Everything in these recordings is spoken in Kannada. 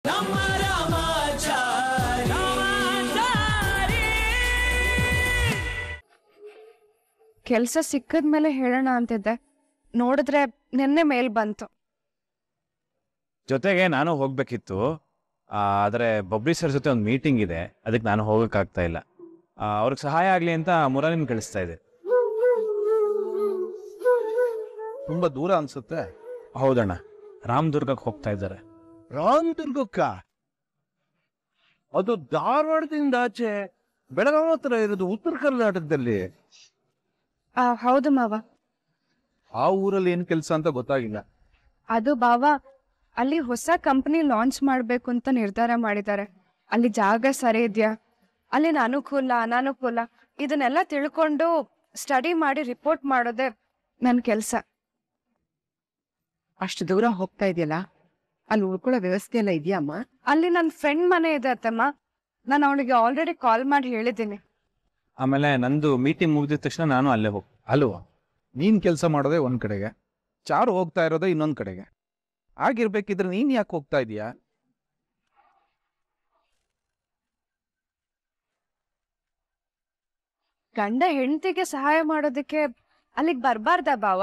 ಕೆಲಸ ಸಿಕ್ಕದ್ಮೇಲೆ ಹೇಳೋಣ ಅಂತಿದ್ದೆ ನೋಡಿದ್ರೆ ನಿನ್ನೆ ಮೇಲ್ ಬಂತು ಜೊತೆಗೆ ನಾನು ಹೋಗ್ಬೇಕಿತ್ತು ಆ, ಆದ್ರೆ ಬಬ್ರಿ ಸರ್ ಜೊತೆ ಒಂದು ಮೀಟಿಂಗ್ ಇದೆ ಅದಕ್ಕೆ ನಾನು ಹೋಗಕ್ಕಾಗ್ತಾ ಇಲ್ಲ ಆ, ಅವ್ರಿಗೆ ಸಹಾಯ ಆಗ್ಲಿ ಅಂತ ಮುರಾರಿನ ಕಳಿಸ್ತಾ ಇದೆ ತುಂಬಾ ದೂರ ಅನ್ಸುತ್ತೆ ಹೌದಣ್ಣ ರಾಮದುರ್ಗಕ್ಕೆ ಹೋಗ್ತಾ ಇದ್ದಾರೆ ರಾಮದುರ್ಗಕ್ಕ ಅದು ಧಾರವಾಡದಿಂದ ಆಚೆ ಬೆಳಗಾವಿ ಹತ್ರ ಇರೋದು ಉತ್ತರ ಕರ್ನಾಟಕದಲ್ಲಿ ಆ, ಹೌದು ಮಾವ ಆ ಊರಲ್ಲಿ ಏನ್ ಕೆಲಸ ಅಂತ ಗೊತ್ತಾಗಿಲ್ಲ ಅದು ಬಾವ ಅಲ್ಲಿ ಹೊಸ ಕಂಪನಿ ಲಾಂಚ್ ಮಾಡಬೇಕು ಅಂತ ನಿರ್ಧಾರ ಮಾಡಿದ್ದಾರೆ ಅಲ್ಲಿ ಜಾಗ ಸರಿ ಇದೆಯಾ ಅಲ್ಲಿನ ಅನುಕೂಲ ಅನಾನುಕೂಲ ಇದನ್ನೆಲ್ಲ ತಿಳ್ಕೊಂಡು ಸ್ಟಡಿ ಮಾಡಿ ರಿಪೋರ್ಟ್ ಮಾಡೋದೇ ನನ್ನ ಕೆಲಸ ಅಷ್ಟು ದೂರ ಹೋಗ್ತಾ ಇದೆಯಲ್ಲ ಅಲ್ಲಿ ಉಳ್ಕೊಳ್ಳೋ ವ್ಯವಸ್ಥೆ ಎಲ್ಲ ಇದೆಯಮ್ಮ ಅಲ್ಲಿ ನನ್ನ ಫ್ರೆಂಡ್ ಮನೆ ಇದೆ ಅತ್ತಮ್ಮ ನಾನು ಅವಳಿಗೆ ಆಲ್ರೆಡಿ ಕಾಲ್ ಮಾಡಿ ಹೇಳಿದ್ದೀನಿ ಆಮೇಲೆ ನಂದು ಮೀಟಿಂಗ್ ಮುಗಿದ ತಕ್ಷಣ ನಾನು ಅಲ್ಲೇ ಹೋಗ್ ಅಲ್ವಾ ನೀನ್ ಕೆಲಸ ಮಾಡೋದೇ ಒಂದ್ ಕಡೆಗೆ ಚಾರು ಹೋಗ್ತಾ ಇರೋದೇ ಇನ್ನೊಂದ್ ಕಡೆಗೆ ಆಗಿರ್ಬೇಕಿದ್ರೆ ನೀನ್ ಯಾಕೆ ಹೋಗ್ತಾ ಇದೀಯಾ ಗಂಡ ಹೆಂಡತಿಗೆ ಸಹಾಯ ಮಾಡೋದಕ್ಕೆ ಅಲ್ಲಿಗೆ ಬರಬಾರ್ದ ಬಾವ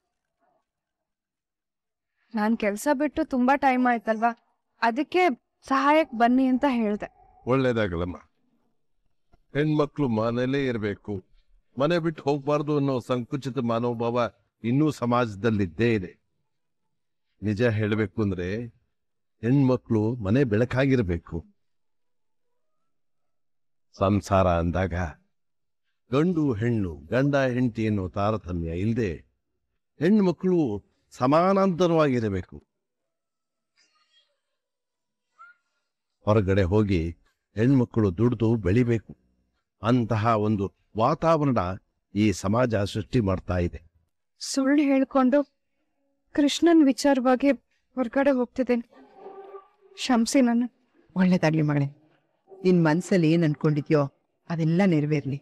ನಾನ್ ಕೆಲ್ಸ ಬಿಟ್ಟು ತುಂಬಾ ಟೈಮ್ ಆಯ್ತಲ್ವಾ ಅದಕ್ಕೆ ಸಹಾಯಕ್ ಬನ್ನಿ ಅಂತ ಹೇಳ್ದೆ ಒಳ್ಳೇದಾಗಲಮ್ಮ ಹೆಣ್ಮಕ್ಳು ಮನೇಲೇ ಇರಬೇಕು ಮನೆ ಬಿಟ್ಟು ಹೋಗ್ಬಾರ್ದು ಅನ್ನೋ ಸಂಕುಚಿತ ಮನೋಭಾವ ಇನ್ನೂ ಸಮಾಜದಲ್ಲಿದ್ದೇ ಇದೆ ನಿಜ ಹೇಳಬೇಕು ಅಂದ್ರೆ ಹೆಣ್ಮಕ್ಳು ಮನೆ ಬೆಳಕಾಗಿರ್ಬೇಕು ಸಂಸಾರ ಅಂದಾಗ ಗಂಡು ಹೆಣ್ಣು ಗಂಡ ಹೆಂಡತಿ ಅನ್ನೋ ತಾರತಮ್ಯ ಇಲ್ಲದೆ ಹೆಣ್ಮಕ್ಳು ಸಮಾನಾಂತರವಾಗಿರಬೇಕು ಹೊರಗಡೆ ಹೋಗಿ ಹೆಣ್ಮಕ್ಕಳು ದುಡಿದು ಬೆಳಿಬೇಕು ಅಂತಹ ಒಂದು ವಾತಾವರಣ ಈ ಸಮಾಜ ಸೃಷ್ಟಿ ಮಾಡ್ತಾ ಇದೆ ಸುಳ್ಳು ಹೇಳ್ಕೊಂಡು ಕೃಷ್ಣನ್ ವಿಚಾರವಾಗಿ ಹೊರಗಡೆ ಹೋಗ್ತಿದ್ದೀನಿ ಶಂಸಿ ನನ್ನ ಒಳ್ಳೇದಾಗ್ಲಿ ಮಗಳೇ ನಿನ್ ಮನ್ಸಲ್ಲಿ ಏನ್ ಅನ್ಕೊಂಡಿದ್ಯೋ ಅದೆಲ್ಲ ನೆರವೇರ್ಲಿ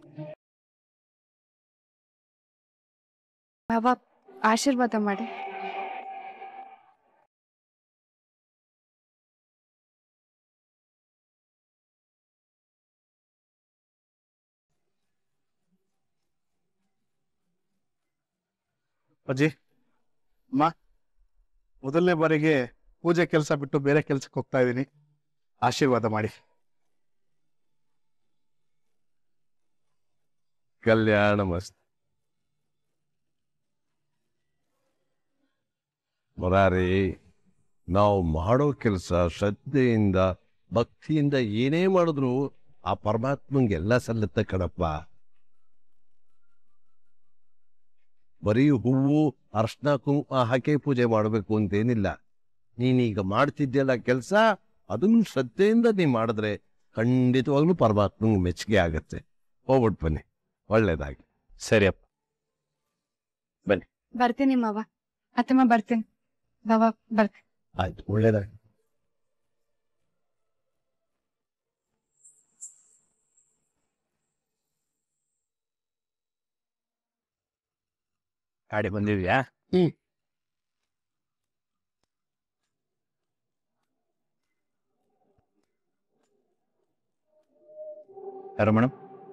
ಬಾಬಾ ಆಶೀರ್ವಾದ ಮಾಡಿ ಅಜ್ಜಿ ಅಮ್ಮ ಮೊದಲನೇ ಬಾರಿಗೆ ಪೂಜೆ ಕೆಲಸ ಬಿಟ್ಟು ಬೇರೆ ಕೆಲ್ಸಕ್ಕೆ ಹೋಗ್ತಾ ಇದ್ದೀನಿ ಆಶೀರ್ವಾದ ಮಾಡಿ ಕಲ್ಯಾಣ ಮಸ್ತ್ ಮೊರಾರಿ ನಾವು ಮಾಡೋ ಕೆಲಸ ಶ್ರದ್ಧೆಯಿಂದ ಭಕ್ತಿಯಿಂದ ಏನೇ ಮಾಡಿದ್ರು ಆ ಪರಮಾತ್ಮಂಗೆಲ್ಲ ಸಲ್ಲುತ್ತೆ ಕಣಪ್ಪ ಬರೀ ಹೂವು ಅರ್ಶನ ಕುಂಕುಮ ಹಾಕಿ ಪೂಜೆ ಮಾಡಬೇಕು ಅಂತೇನಿಲ್ಲ ನೀನೀಗ ಮಾಡ್ತಿದ್ಯಲ್ಲ ಕೆಲಸ ಅದನ್ನು ಶ್ರದ್ಧೆಯಿಂದ ನೀ ಮಾಡಿದ್ರೆ ಖಂಡಿತವಾಗ್ಲೂ ಪರಮಾತ್ಮಂಗೆ ಮೆಚ್ಚುಗೆ ಆಗತ್ತೆ ಹೋಗ್ಬಿಟ್ಟು ಬನ್ನಿ ಒಳ್ಳೇದಾಗಿ ಸರಿ ಅಪ್ಪ ಬರ್ತೀನಿ ಮಾವ ಅತ್ತಮ್ಮ ಬರ್ತೀನಿ ಬಾವ ಬರ್ತೀನಿ ಆಯ್ತು ಒಳ್ಳೇದಾಗಿ ಗಾಡಿ ಬಂದಿದ್ಯಾ ಹ್ಮ್. ಯಾರು ಮೇಡಮ್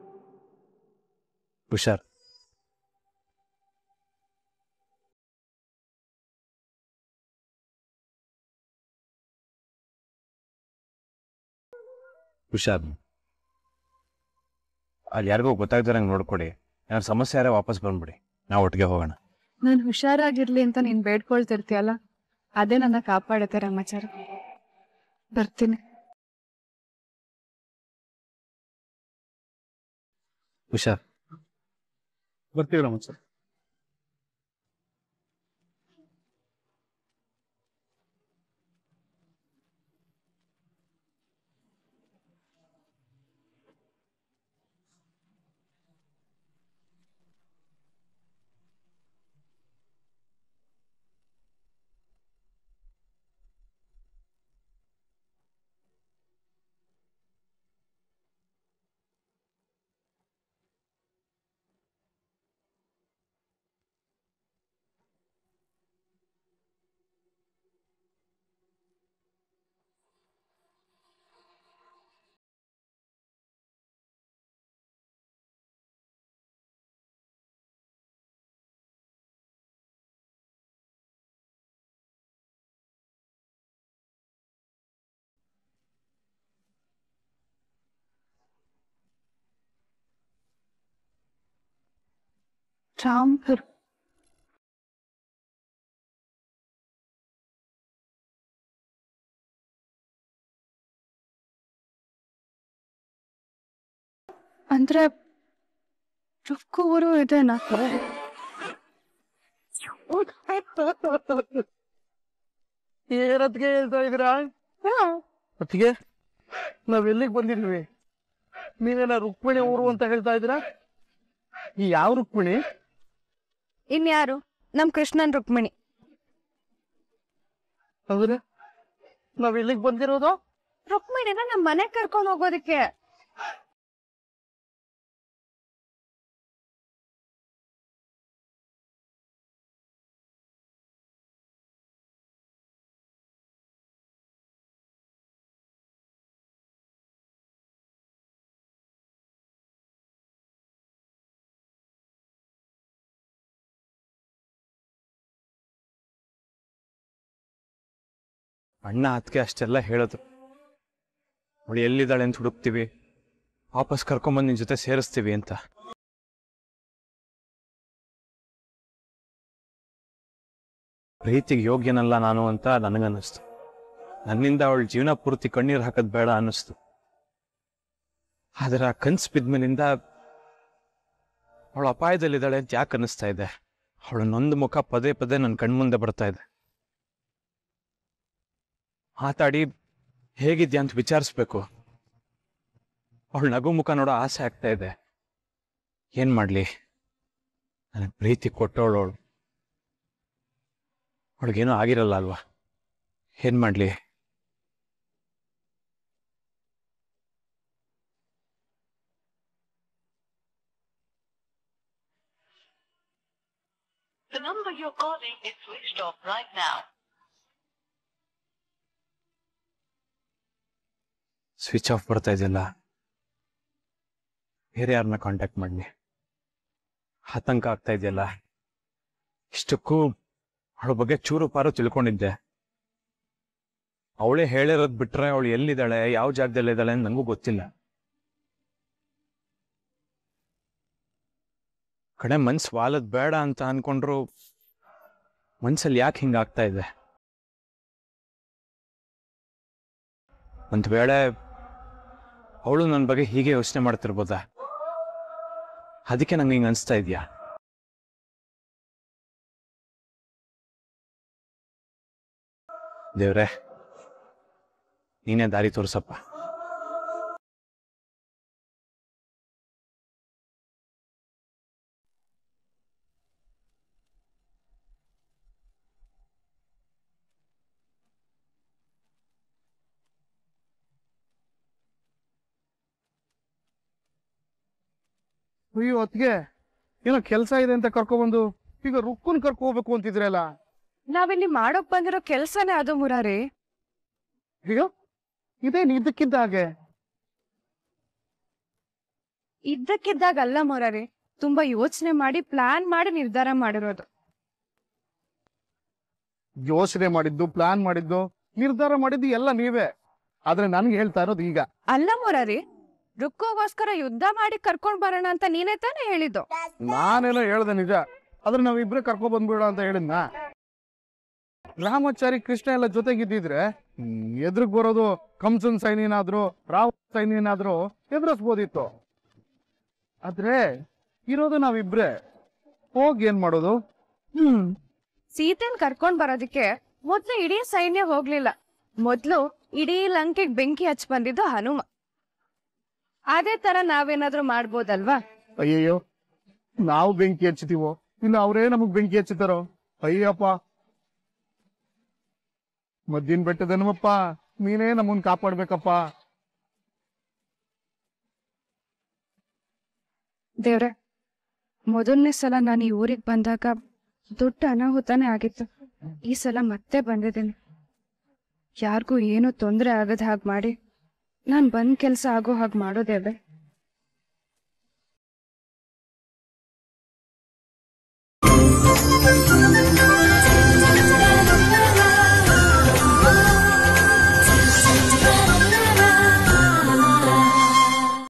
ಹುಷಾರ್ ಹುಷಾರ್ ಅಲ್ಲಿ ಯಾರಿಗೋ ಗೊತ್ತಾಗ್ದಿರಂಗೆ ನೋಡ್ಕೊಡಿ ಏನಾದ್ರು ಸಮಸ್ಯೆ ಯಾರೇ ವಾಪಸ್ ಬಂದ್ಬಿಡಿ ನಾವು ಒಟ್ಟಿಗೆ ಹೋಗೋಣ ನಾನು ಹುಷಾರಾಗಿರ್ಲಿ ಅಂತ ನೀನ್ ಬೇಡ್ಕೊಳ್ತಿರ್ತೀಯಲ್ಲ ಅದೇ ನನ್ನ ಕಾಪಾಡುತ್ತೆ ರಾಮಾಚಾರ ಬರ್ತೀನಿ ಹುಷಾರ್ ಬರ್ತೀವಿ ರಮಣ್ ಸರ್ ರಾಮ್ಪುರ್ ಅಂದ್ರೆ ರುಕ್ಕು ಊರು ಇದೆನಾ ಏನತ್ಗೆ ಹೇಳ್ತಾ ಇದ್ದೀರಾ ಅತ್ತಿಗೆ ನಾವ್ ಎಲ್ಲಿಗೆ ಬಂದಿದ್ವಿ ನೀವೇನ ರುಕ್ಮಿಣಿ ಊರು ಅಂತ ಹೇಳ್ತಾ ಇದ್ದೀರಾ ಈ ಯಾವ ರುಕ್ಮಿಣಿ ಇನ್ಯಾರು ನಮ್ ಕೃಷ್ಣನ್ ರುಕ್ಮಿಣಿ ಹೌದ್ರೆ ನಾವ್ ಎಲ್ಲಿಗೆ ಬಂದಿರೋದು ರುಕ್ಮಿಣಿನ ನಮ್ ಮನೆಗ್ ಕರ್ಕೊಂಡ್ ಹೋಗೋದಕ್ಕೆ ಅಣ್ಣ ಅದಕ್ಕೆ ಅಷ್ಟೆಲ್ಲ ಹೇಳಿದ್ರು ಅವಳು ಎಲ್ಲಿದ್ದಾಳೆ ಅಂತ ಹುಡುಕ್ತೀವಿ ವಾಪಸ್ ಕರ್ಕೊಂಬಂದು ನಿನ್ ಜೊತೆ ಸೇರಿಸ್ತೀವಿ ಅಂತ ಪ್ರೀತಿಗೆ ಯೋಗ್ಯನಲ್ಲ ನಾನು ಅಂತ ನನಗನ್ನಿಸ್ತು ನನ್ನಿಂದ ಅವಳ ಜೀವನ ಪೂರ್ತಿ ಕಣ್ಣೀರು ಹಾಕೋದ್ ಬೇಡ ಅನ್ನಿಸ್ತು ಆದ್ರೆ ಆ ಕನ್ಸು ಬಿದ್ಮೇಲಿಂದ ಅವಳು ಅಪಾಯದಲ್ಲಿದ್ದಾಳೆ ಅಂತ ಯಾಕೆ ಅನ್ನಿಸ್ತಾ ಇದೆ ಅವಳ ನೊಂದು ಮುಖ ಪದೇ ಪದೇ ನನ್ನ ಕಣ್ಮುಂದೆ ಬರ್ತಾ ಇದೆ ಮಾತಾಡಿ ಹೇಗಿದ್ಯಾ ಅಂತ ವಿಚಾರಿಸ್ಬೇಕು ಅವಳ ನಗು ಮುಖ ನೋಡೋ ಆಸೆ ಆಗ್ತಾ ಇದೆ ಏನ್ ಮಾಡ್ಲಿ ನನಗೆ ಪ್ರೀತಿ ಕೊಟ್ಟವಳು ಅವಳು ಅವಳಿಗೇನೂ ಆಗಿರಲ್ಲ ಅಲ್ವಾ ಏನ್ ಮಾಡ್ಲಿ The number you're calling is switched off right now. Switch off ಬರ್ತಾ ಇದೆಯಲ್ಲ ಬೇರೆ ಯಾರನ್ನ ಕಾಂಟ್ಯಾಕ್ಟ್ ಮಾಡಲಿ ಆತಂಕ ಆಗ್ತಾ ಇದೆಯಲ್ಲ ಇಷ್ಟಕ್ಕೂ ಅವಳ ಬಗ್ಗೆ ಚೂರು ಪಾರು ತಿಳ್ಕೊಂಡಿದ್ದೆ ಅವಳೇ ಹೇಳಿರೋದ್ ಬಿಟ್ರೆ ಅವಳು ಎಲ್ಲಿದ್ದಾಳೆ ಯಾವ ಜಾಗದಲ್ಲಿದ್ದಾಳೆ ಅಂತ ನನಗೂ ಗೊತ್ತಿಲ್ಲ ಕಡೆ ಮನ್ಸು ವಾಲದ್ ಬೇಡ ಅಂತ ಅನ್ಕೊಂಡ್ರು ಮನ್ಸಲ್ಲಿ ಯಾಕೆ ಹಿಂಗಾಗ್ತಾ ಇದೆ ಒಂದ್ ವೇಳೆ ಅವಳು ನನ್ನ ಬಗ್ಗೆ ಹೀಗೆ ಯೋಚನೆ ಮಾಡ್ತಿರ್ಬೋದಾ ಅದಕ್ಕೆ ನಂಗೆ ಹಿಂಗೆ ಅನಿಸ್ತಾ ಇದೆಯಾ ದೇವ್ರೆ ನೀನೇ ದಾರಿ ತೋರ್ಸಪ್ಪ ಅಯ್ಯೋ ಅತ್ತಿಗೆ ಏನೋ ಕೆಲಸ ಇದೆ ಅಂತ ಕರ್ಕೊಬಂದು ಈಗ ರುಕ್ಕುನ್ ಕರ್ಕೊ ಹೋಗ್ಬೇಕು ಅಂತಿದ್ರಲ್ಲ ನಾವಿಲ್ಲಿ ಮಾಡೋಕ್ ಬಂದಿರೋ ಕೆಲ್ಸನೇ ಅದು ಮುರಾರಿ ಅಯ್ಯೋ ಇದೇನು ಇದಕ್ಕಿದ್ದ ಹಾಗೆ ಇದ್ದಕ್ಕಿದ್ದಾಗ ಅಲ್ಲ ಮುರಾರಿ ತುಂಬಾ ಯೋಚನೆ ಮಾಡಿ ಪ್ಲಾನ್ ಮಾಡಿ ನಿರ್ಧಾರ ಮಾಡಿರೋದು ಯೋಚನೆ ಮಾಡಿದ್ದು ಪ್ಲಾನ್ ಮಾಡಿದ್ದು ನಿರ್ಧಾರ ಮಾಡಿದ್ದು ಎಲ್ಲ ನೀವೇ ಆದ್ರೆ ನನ್ಗೆ ಹೇಳ್ತಾ ಇರೋದು ಈಗ ಅಲ್ಲ ಮುರಾರಿ ರುಕ್ಕೋಗೋಸ್ಕರ ಯುದ್ಧ ಮಾಡಿ ಕರ್ಕೊಂಡ್ ಬರೋಣ ಅಂತ ನೀನೇ ತಾನೇ ಹೇಳಿದ್ದು ನಾನೇನೋ ಹೇಳ್ದೆ ನಿಜ ಆದ್ರೆ ನಾವಿಬ್ರೇ ಕರ್ಕೊ ಬಂದ್ಬಿಡ ಅಂತ ಹೇಳಿದ್ನ ರಾಮಾಚಾರಿ ಕೃಷ್ಣ ಎಲ್ಲ ಜೊತೆಗಿದ್ದಿದ್ರೆ ಎದುರಿಗೆ ಬರೋದು ಕಂಸನ್ ಸೈನ್ಯನಾದ್ರು ರಾವ್ ಸೈನ್ಯನಾದ್ರು ಎದುರಿಸ್ಬೋದಿತ್ತು ಆದ್ರೆ ಇರೋದು ನಾವಿಬ್ರೇ ಹೋಗಿ ಏನ್ ಮಾಡೋದು ಹ್ಮ್ ಸೀತೆನ್ ಕರ್ಕೊಂಡ್ ಬರೋದಕ್ಕೆ ಮೊದ್ಲು ಇಡೀ ಸೈನ್ಯ ಹೋಗ್ಲಿಲ್ಲ ಮೊದ್ಲು ಇಡೀ ಲಂಕೆಗ್ ಬೆಂಕಿ ಹಚ್ಚ ಬಂದಿದ್ದು ಹನುಮ ಅದೇ ತರ ನಾವೇನಾದ್ರೂ ಮಾಡ್ಬೋದಲ್ವಾ ಅಯ್ಯಯ್ಯೋ ನಾವು ಬೆಂಕಿ ಹಚ್ಚುತ್ತೀವೋ ಇನ್ನು ಅವರೇ ನಮಗ್ ಬೆಂಕಿ ಹಚ್ಚುತ್ತಾರೋ ಅಯ್ಯಪ್ಪ ಮದ್ದಿನ ಬೆಟ್ಟದನಮಪ್ಪ ನೀನೇ ನಮ್ಮನ್ ಕಾಪಾಡ್ಬೇಕಪ್ಪ ದೇವ್ರೆ ಮೊದಲನೇ ಸಲ ನಾನು ಈ ಊರಿಗೆ ಬಂದಾಗ ದೊಡ್ಡ ಅನಾಹುತನೇ ಆಗಿತ್ತು ಈ ಸಲ ಮತ್ತೆ ಬಂದಿದ್ದೀನಿ ಯಾರಿಗೂ ಏನೂ ತೊಂದರೆ ಆಗದ ಹಾಗೆ ಮಾಡಿ ನಾನು ಬಂದ್ ಕೆಲಸ ಆಗೋ ಹಾಗೆ ಮಾಡೋ ದೇವ್ರೆ Thank